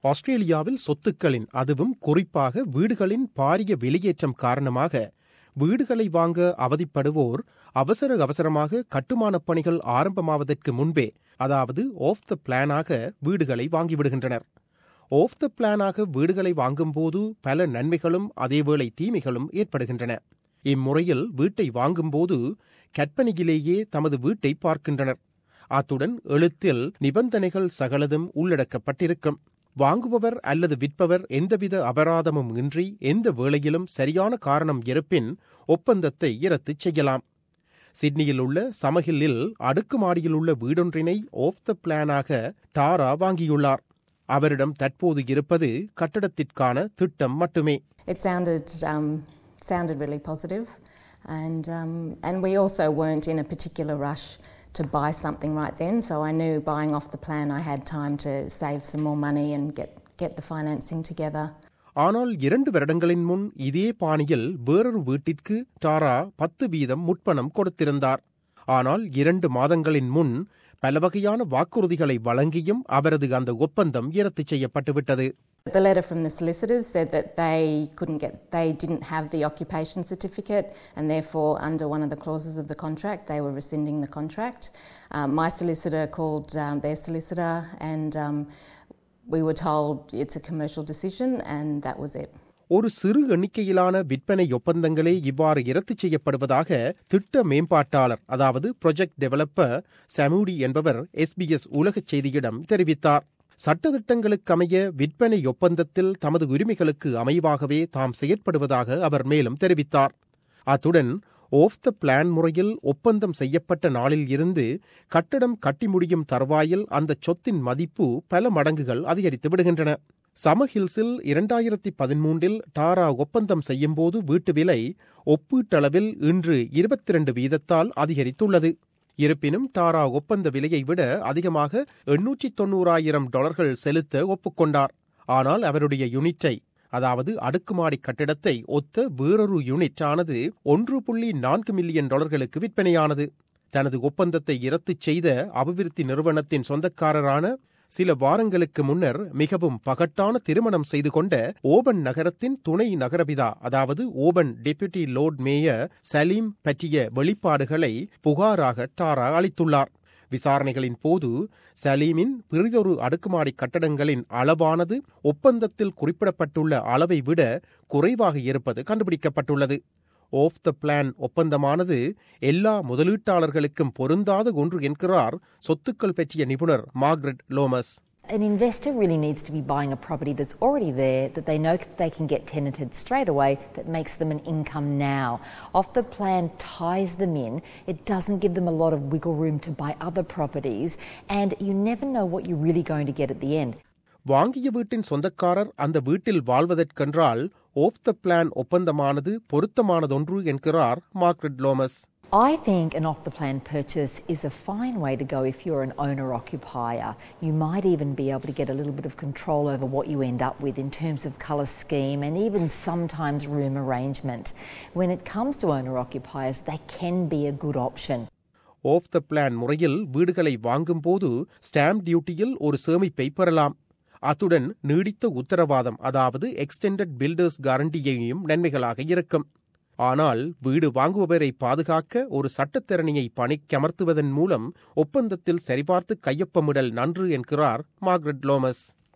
ஆஸ்திரேலியாவில் சொத்துக்களின் அதுவும் குறிப்பாக வீடுகளின் பாரிய வெளியேற்றம் காரணமாக வீடுகளை வாங்க அவதிப்படுவோர் அவசர அவசரமாக கட்டுமானப் பணிகள் ஆரம்பமாவதற்கு முன்பே அதாவது ஆஃப் த பிளானாக வீடுகளை வாங்கிவிடுகின்றனர் ஆஃப் த பிளானாக வீடுகளை வாங்கும்போது பல நன்மைகளும் அதேவேளை தீமைகளும் ஏற்படுகின்றன இம்முறையில் வீட்டை வாங்கும்போது கற்பனையிலேயே தமது வீட்டை பார்க்கின்றனர் அத்துடன் எழுத்தில் நிபந்தனைகள் சகலதும் உள்ளடக்கப்பட்டிருக்கும் வாங்குபவர் அல்லது விற்பவர் எந்தவித அபராதமும் இன்றி எந்த வேளையிலும் சரியான காரணம் இருப்பின் ஒப்பந்தத்தை இரத்துச் செய்யலாம் சிட்னியில் உள்ள சமஹில்லில் அடுக்குமாடியில் உள்ள வீடொன்றினை ஆஃப் த பிளானாக டாரா வாங்கியுள்ளார் அவரிடம் தற்போது இருப்பது கட்டடத்திற்கான திட்டம் மட்டுமே It sounded um, sounded really positive, and um, and we also weren't in a particular rush to buy something right then. So I knew buying off the plan, I had time to save some more money and get get the financing together. ஆனால் இரண்டு வருடங்களின் முன் இதே பாணியில் வேறொரு வீட்டிற்கு டாரா பத்து வீதம் முற்பணம் கொடுத்திருந்தார் ஆனால் இரண்டு மாதங்களின் முன் பல வகையான வாக்குறுதிகளை வழங்கியும் அவரது அந்த ஒப்பந்தம் இரத்து செய்யப்பட்டுவிட்டது The letter from the solicitors said that they couldn't get, they didn't have the occupation certificate, and therefore, under one of the clauses of the contract, they were rescinding the contract. Um, my solicitor called um, their solicitor, and um, we were told it's a commercial decision, and that was it. ஒரு சிறு எண்ணிக்கையிலான விற்பனை ஒப்பந்தங்களே இவ்வாறு இரத்து செய்யப்படுவதாக திட்ட மேம்பாட்டாளர் அதாவது project developer சமூடி என்பவர் எஸ்பிஎஸ் உலகச் செய்தியிடம் தெரிவித்தார் சட்டத்திட்டங்களுக்கமைய விற்பனை ஒப்பந்தத்தில் தமது உரிமைகளுக்கு அமைவாகவே தாம் செயற்படுவதாக அவர் மேலும் தெரிவித்தார் அத்துடன் ஓஃப் த பிளான் முறையில் ஒப்பந்தம் செய்யப்பட்ட நாளில் இருந்து கட்டடம் கட்டி முடியும் தருவாயில் அந்த சொத்தின் மதிப்பு பல மடங்குகள் அதிகரித்து விடுகின்றன சமஹில்ஸில் இரண்டாயிரத்தி பதிமூன்றில் டாரா ஒப்பந்தம் செய்யும்போது வீட்டு விலை ஒப்பீட்டளவில் இன்று இருபத்தி இரண்டு வீதத்தால் அதிகரித்துள்ளது இருப்பினும் டாரா ஒப்பந்த விலையை விட அதிகமாக எண்ணூற்றி தொன்னூறாயிரம் டாலர்கள் செலுத்த ஒப்புக்கொண்டார் ஆனால் அவருடைய யூனிட்டை அதாவது அடுக்குமாடி கட்டிடத்தை ஒத்த வேறொரு யூனிட் ஆனது ஒன்று புள்ளி நான்கு மில்லியன் டாலர்களுக்கு விற்பனையானது தனது ஒப்பந்தத்தை இரத்துச் செய்த அபிவிருத்தி நிறுவனத்தின் சொந்தக்காரரான சில வாரங்களுக்கு முன்னர் மிகவும் பகட்டான திருமணம் செய்து கொண்ட ஓபன் நகரத்தின் துணை நகரபிதா அதாவது ஓபன் டெபுட்டி லோர்ட் மேயர் சலீம் பற்றிய வெளிப்பாடுகளை புகாராக டாரா அளித்துள்ளார் விசாரணைகளின் போது சலீமின் பிறிதொரு அடுக்குமாடி கட்டடங்களின் அளவானது ஒப்பந்தத்தில் குறிப்பிடப்பட்டுள்ள அளவை விட குறைவாக இருப்பது கண்டுபிடிக்கப்பட்டுள்ளது ஓஃப் த பிளான் ஒப்பந்தமானது எல்லா முதலீட்டாளர்களுக்கும் பொருந்தாத ஒன்று என்கிறார் சொத்துக்கள் பற்றிய நிபுணர் Margaret Lomas An investor really needs to be buying a property that's already there, that they know they can get tenanted straight away, that makes them an income now. Off the plan ties them in, it doesn't give them a lot of wiggle room to buy other properties, and you never know what you're really going to get at the end. வாங்கிய வீட்டின் சொந்தக்காரர் அந்த வீட்டில் வாழ்வதற்கென்றால் off the plan ஒப்பந்தமானது பொருத்தமானதொன்று என்கிறார் Margaret Lomas I think an off the plan purchase is a fine way to go if you're an owner occupier. You might even be able to get a little bit of control over what you end up with in terms of colour scheme and even sometimes room arrangement. When it comes to owner occupiers, they can be a good option. Of the plan முறையில் வீடுகளை வாங்கும்போது stamp டியூட்டியில் ஒரு சேமிப்பை பெறலாம் அத்துடன் நீடித்த உத்தரவாதம் அதாவது எக்ஸ்டெண்டட் பில்டர்ஸ் கேரண்டியையும் நன்மைகளாக இருக்கும் ஆனால் வீடு வாங்குபவரை பாதுகாக்க ஒரு சட்டத்திறனியை பணிக்கமர்த்துவதன் மூலம் ஒப்பந்தத்தில் சரிபார்த்து கையொப்பமிடல் நன்று என்கிறார் மார்க்ரெட் லோமஸ்